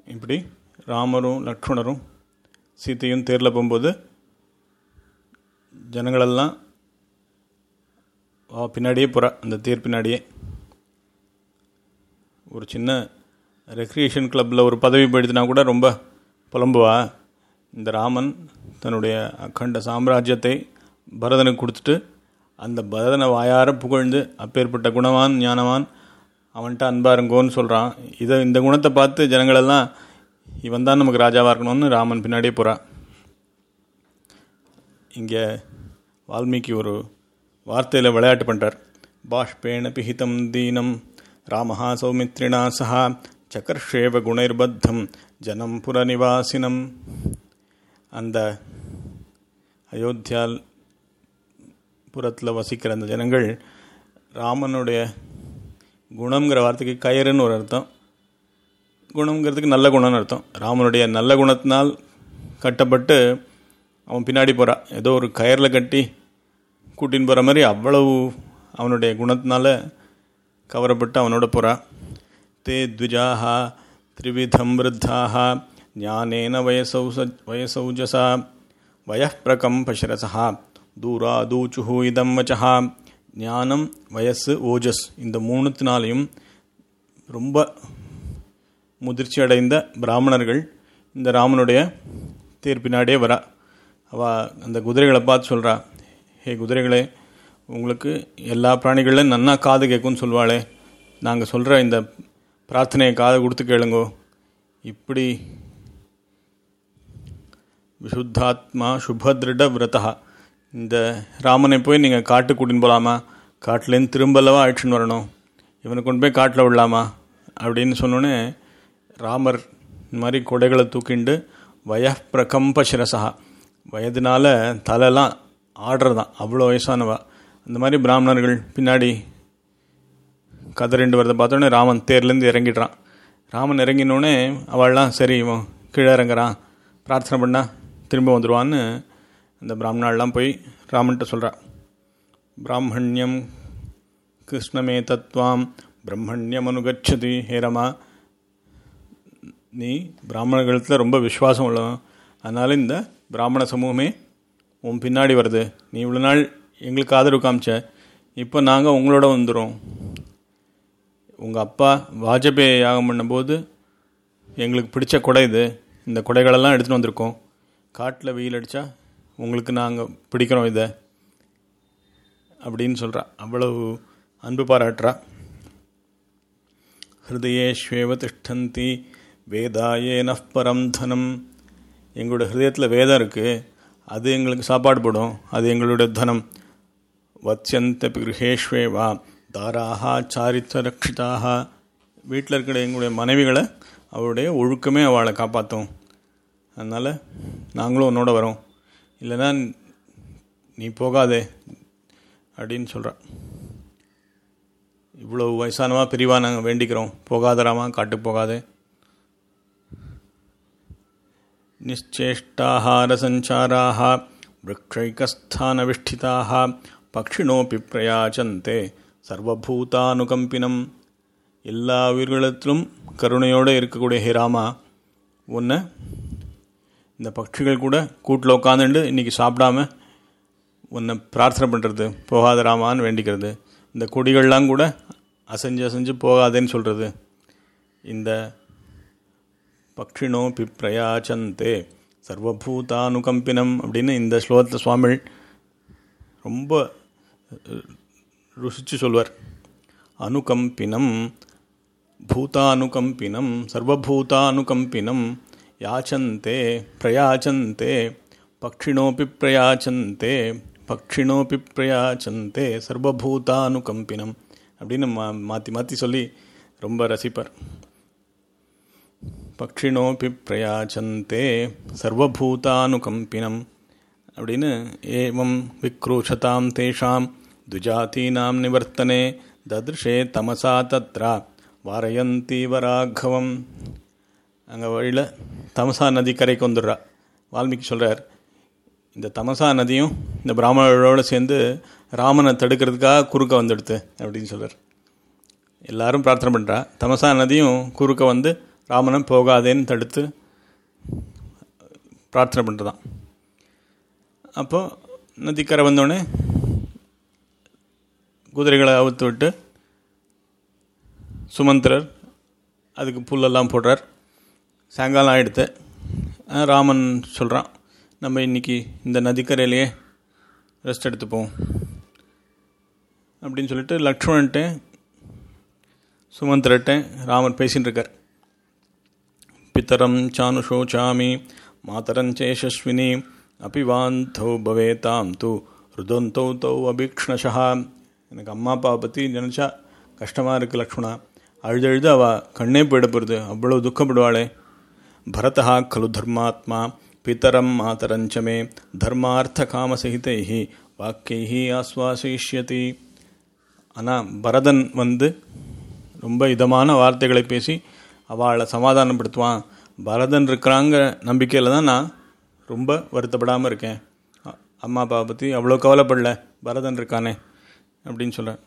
இப்படி ராமரும் லக்ஷ்மணரும் சீத்தையும் தேரில் போகும்போது ஜனங்களெல்லாம் அவ பின்னாடியே போகிறா அந்த தேர் பின்னாடியே ஒரு சின்ன ரெக்ரியேஷன் கிளப்பில் ஒரு பதவி போயிடுச்சுனா கூட ரொம்ப புலம்புவா இந்த ராமன் தன்னுடைய அக்கண்ட சாம்ராஜ்யத்தை பரதனுக்கு கொடுத்துட்டு அந்த பரதனை வாயார புகழ்ந்து அப்பேற்பட்ட குணவான் ஞானவான் அவன்கிட்ட அன்பா இருங்கோன்னு சொல்கிறான் இதை இந்த குணத்தை பார்த்து ஜனங்களெல்லாம் இவன் தான் நமக்கு ராஜாவாக இருக்கணும்னு ராமன் பின்னாடியே போகிறான் இங்கே வால்மீகி ஒரு வார்த்தையில் விளையாட்டு பண்ணுறார் பாஷ்பேண பிஹிதம் தீனம் ராமஹா சௌமித்ரிணா சஹா சகர்ஷேவ குணைர்பத்தம் ஜனம் புறநிவாசினம் அந்த அயோத்தியால் புறத்தில் வசிக்கிற அந்த ஜனங்கள் ராமனுடைய குணம்ங்கிற வார்த்தைக்கு கயறுன்னு ஒரு அர்த்தம் குணம்ங்கிறதுக்கு நல்ல குணம்னு அர்த்தம் ராமனுடைய நல்ல குணத்தினால் கட்டப்பட்டு அவன் பின்னாடி போகிறான் ஏதோ ஒரு கயரில் கட்டி கூட்டின்னு போகிற மாதிரி அவ்வளவு அவனுடைய குணத்தினால கவரப்பட்டு அவனோட போகிறான் தே த்விஜாக த்ரிவிதம் விருத்தாக ஞானேன வயசௌச வயசௌஜசா வயப்பிரகம்பசிரசா தூராதூச்சுஹு இதம் வச்சா ஞானம் வயசு ஓஜஸ் இந்த மூணுத்தினாலையும் ரொம்ப முதிர்ச்சி அடைந்த பிராமணர்கள் இந்த ராமனுடைய தேர் பின்னாடியே வரா அவள் அந்த குதிரைகளை பார்த்து சொல்கிறா ஹே குதிரைகளே உங்களுக்கு எல்லா பிராணிகளிலும் நன்னா காது கேட்கும்னு சொல்வாளே நாங்கள் சொல்கிற இந்த பிரார்த்தனையை காது கொடுத்து கேளுங்கோ இப்படி விஷுத்தாத்மா சுபதிருட விரதா இந்த ராமனை போய் நீங்கள் காட்டு கூட்டின்னு போகலாமா காட்டிலேருந்து திரும்பலவா அழிச்சுன்னு வரணும் இவனை கொண்டு போய் காட்டில் விடலாமா அப்படின்னு சொன்னோன்னே ராமர் இந்த மாதிரி கொடைகளை தூக்கிண்டு வய பிரகம்ப சிரசா வயதுனால தலைலாம் ஆடுறதான் அவ்வளோ வயசானவா அந்த மாதிரி பிராமணர்கள் பின்னாடி கதறிண்டு வரதை பார்த்தோன்னே ராமன் தேர்லேருந்து இறங்கிடுறான் ராமன் இறங்கினோடனே அவள்லாம் சரி இவன் கீழே இறங்குறான் பிரார்த்தனை பண்ணா திரும்ப வந்துடுவான்னு அந்த பிராமணாலாம் போய் ராமன்கிட்ட சொல்கிறா பிராமணியம் கிருஷ்ணமே தத்வாம் பிரம்மண்யம் அனுகச்சதி ஹேரமா நீ பிராமணர்களத்தில் ரொம்ப விஸ்வாசம் உள்ளவன் அதனால் இந்த பிராமண சமூகமே உன் பின்னாடி வருது நீ இவ்வளோ நாள் எங்களுக்கு ஆதரவு காமிச்ச இப்போ நாங்கள் உங்களோட வந்துடும் உங்கள் அப்பா வாஜபேயி யாகம் பண்ணும்போது எங்களுக்கு பிடிச்ச கொடை இது இந்த கொடைகளெல்லாம் எடுத்துகிட்டு வந்திருக்கோம் காட்டில் வெயில் அடித்தா உங்களுக்கு நாங்கள் பிடிக்கிறோம் இதை அப்படின்னு சொல்கிறா அவ்வளவு அன்பு பாராட்டுறா ஹிருதயேஷ்வேவ திஷ்டந்தி வேதாயேன பரம் தனம் எங்களோட ஹிருதயத்தில் வேதம் இருக்குது அது எங்களுக்கு சாப்பாடு போடும் அது எங்களுடைய தனம் வத்யந்த கிரகேஷ்வேவா தாராக சாரித்த ரக்ஷிதாக வீட்டில் இருக்கிற எங்களுடைய மனைவிகளை அவருடைய ஒழுக்கமே அவளை காப்பாற்றும் அதனால் நாங்களும் உன்னோட வரோம் இல்லைன்னா நீ போகாதே அப்படின்னு சொல்கிறான் இவ்வளோ வயசானவா பெரியவா நாங்கள் வேண்டிக்கிறோம் போகாதராமா காட்டுக்கு போகாதே நிச்சேஷ்டாஹாரசஞ்சாராக விரக்ஷைகஸ்தானவிஷ்டிதாக பக்ஷிணோப்பி பிரயாச்சந்தே சர்வபூதானுகம்பினம் எல்லா உயிர்களிடத்திலும் கருணையோடு இருக்கக்கூடிய ஹே ராமா உன்னை இந்த பட்சிகள் கூட கூட்டில் உட்காந்துட்டு இன்றைக்கி சாப்பிடாம உன்னை பிரார்த்தனை பண்ணுறது போகாத ராமான்னு வேண்டிக்கிறது இந்த கொடிகள்லாம் கூட அசைஞ்சு அசைஞ்சு போகாதேன்னு சொல்கிறது இந்த பக்ஷினோ பிப்ரயாச்சந்தே சர்வபூதானுகம்பினம் அப்படின்னு இந்த ஸ்லோகத்தில் சுவாமி ரொம்ப ருசித்து சொல்வார் அனுகம்பினம் பூதானுகம்பினம் சர்வபூதானுகம்பினம் யாச்சந்தே பிரயாச்சந்தே பக்ஷிணோப்பி பிரயாச்சந்தே பக்ஷிணோப்பி பிரயாச்சந்தே சர்வபூதானுகம்பினம் அப்படின்னு மா மாற்றி மாற்றி சொல்லி ரொம்ப ரசிப்பார் பக்ஷிணோப்பி பிரயாச்சந்தே சர்வபூதானுகம்பினம் அப்படின்னு ஏவம் விக்ரூஷதாம் தேஷாம் துஜாத்தீனாம் நிவர்த்தனே ததிருஷே தமசா தத்ரா வாரயந்தீவ ராഘவம் அங்கே வழியில் தமசா நதி கரைக்கு வந்துடுறா வால்மீகி சொல்கிறார் இந்த தமசா நதியும் இந்த பிராமணர்களோடு சேர்ந்து ராமனை தடுக்கிறதுக்காக குறுக்க வந்துடுது அப்படின்னு சொல்கிறார் எல்லாரும் பிரார்த்தனை பண்ணுறா தமசா நதியும் குறுக்க வந்து ராமனை போகாதேன்னு தடுத்து பிரார்த்தனை பண்ணுறதான் அப்போ நதிக்கரை வந்தோடனே குதிரைகளை அவுத்து விட்டு சுமந்திரர் அதுக்கு புல்லெல்லாம் போடுறார் சாயங்காலம் ஆகிடுத்து ராமன் சொல்கிறான் நம்ம இன்றைக்கி இந்த நதிக்கரையிலேயே ரெஸ்ட் எடுத்துப்போம் அப்படின்னு சொல்லிட்டு லக்ஷ்மணன்ட்ட சுமந்திரட்ட ராமர் பேசின்னு இருக்கார் பித்தரம் சானுஷோச்சாமி மாதரஞ்சேஷஸ்வினி அபிவாந்தௌ பவேதாம் தூ ருதந்தௌ தௌ அபீக்ஷ்ணஷா எனக்கு அம்மா அப்பாவை பற்றி நினச்சா கஷ்டமாக இருக்குது லக்ஷ்மணா அழுதழுது அவள் கண்ணே போயிட போகிறது அவ்வளோ துக்கப்படுவாளே பரதா खलु धर्मात्मा பித்தரம் மாதரஞ்சமே தர்மார்த்த காமசகிதை வாக்கியை ஆஸ்வாசிஷ்யதி ஆனால் பரதன் வந்து ரொம்ப இதமான வார்த்தைகளை பேசி அவளை சமாதானப்படுத்துவான் பரதன் இருக்கிறாங்க நம்பிக்கையில் தான் நான் ரொம்ப வருத்தப்படாமல் இருக்கேன் அம்மா அப்பாவை பற்றி அவ்வளோ கவலைப்படல பரதன் இருக்கானே அப்படின்னு சொல்கிறேன்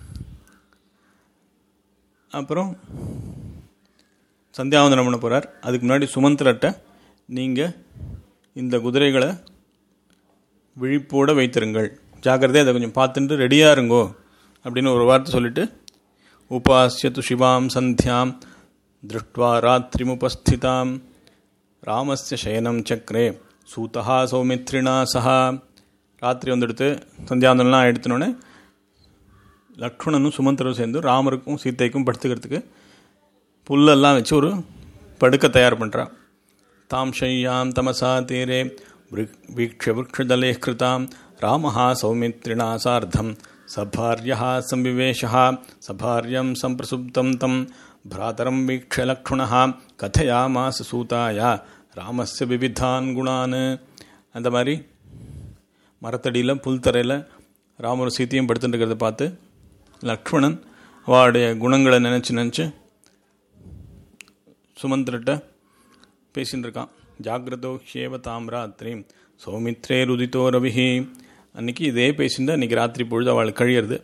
அப்புறம் சந்தியாவந்தனம் பண்ண போகிறார் அதுக்கு முன்னாடி சுமந்திரட்ட நீங்கள் இந்த குதிரைகளை விழிப்போடு வைத்திருங்கள் ஜாக்கிரதையாக அதை கொஞ்சம் பார்த்துட்டு ரெடியாக இருங்கோ அப்படின்னு ஒரு வார்த்தை சொல்லிவிட்டு உபாசியத்து சிவாம் சந்தியாம் திருஷ்டுவா ராத்திரிமுபஸ்திதாம் ராமஸ்ய சயனம் சக்கரே சூதா சௌமித்ரிணா சஹா ராத்திரி வந்துடுத்து சந்தியாவந்தனம்லாம் எடுத்துனோடனே லக்ஷ்மணனும் சுமந்திரரும் சேர்ந்து ராமருக்கும் சீத்தைக்கும் படுத்துக்கிறதுக்கு புல்லெல்லாம் வச்சு ஒரு படுக்க தயார் பண்ணுறான் தாம் ஷையாம் தமசா தீரே வீக்ஷ விரக்ஷதலே கிருதாம் ராமஹா சௌமித்ரிணா சார்த்தம் சபாரியா சம்விவேஷா சபாரியம் சம்பிரசுப்தம் தம் பிராதரம் வீக்ஷ லக்ஷ்மணா கதையாமாச சூதாயா ராமஸ்ய விவிதான் குணான் அந்த மாதிரி மரத்தடியில் புல்தரையில் ராமர் சீத்தையும் படுத்துட்டு இருக்கிறத பார்த்து லக்ஷ்மணன் அவளுடைய குணங்களை நினச்சி நினச்சி சுமந்திரட்ட பேசின்னு இருக்கான் ஜாகிரதோ ஹேவ தாம் ராத்திரி சௌமித்ரே ருதித்தோ ரவிஹி அன்னைக்கு இதே பேசிட்டு அன்றைக்கி ராத்திரி பொழுது அவள் கழியறது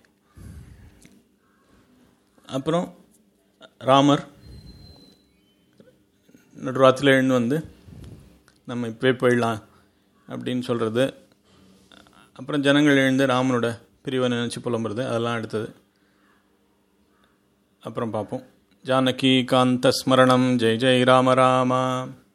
அப்புறம் ராமர் நடுராத்திரியில் எழுந்து வந்து நம்ம இப்போவே போயிடலாம் அப்படின்னு சொல்கிறது அப்புறம் ஜனங்கள் எழுந்து ராமனோட பிரிவை நினச்சி புலம்புறது அதெல்லாம் அடுத்தது அப்புறம் பார்ப்போம் जानकीकान्तस्मरणं जय जय राम राम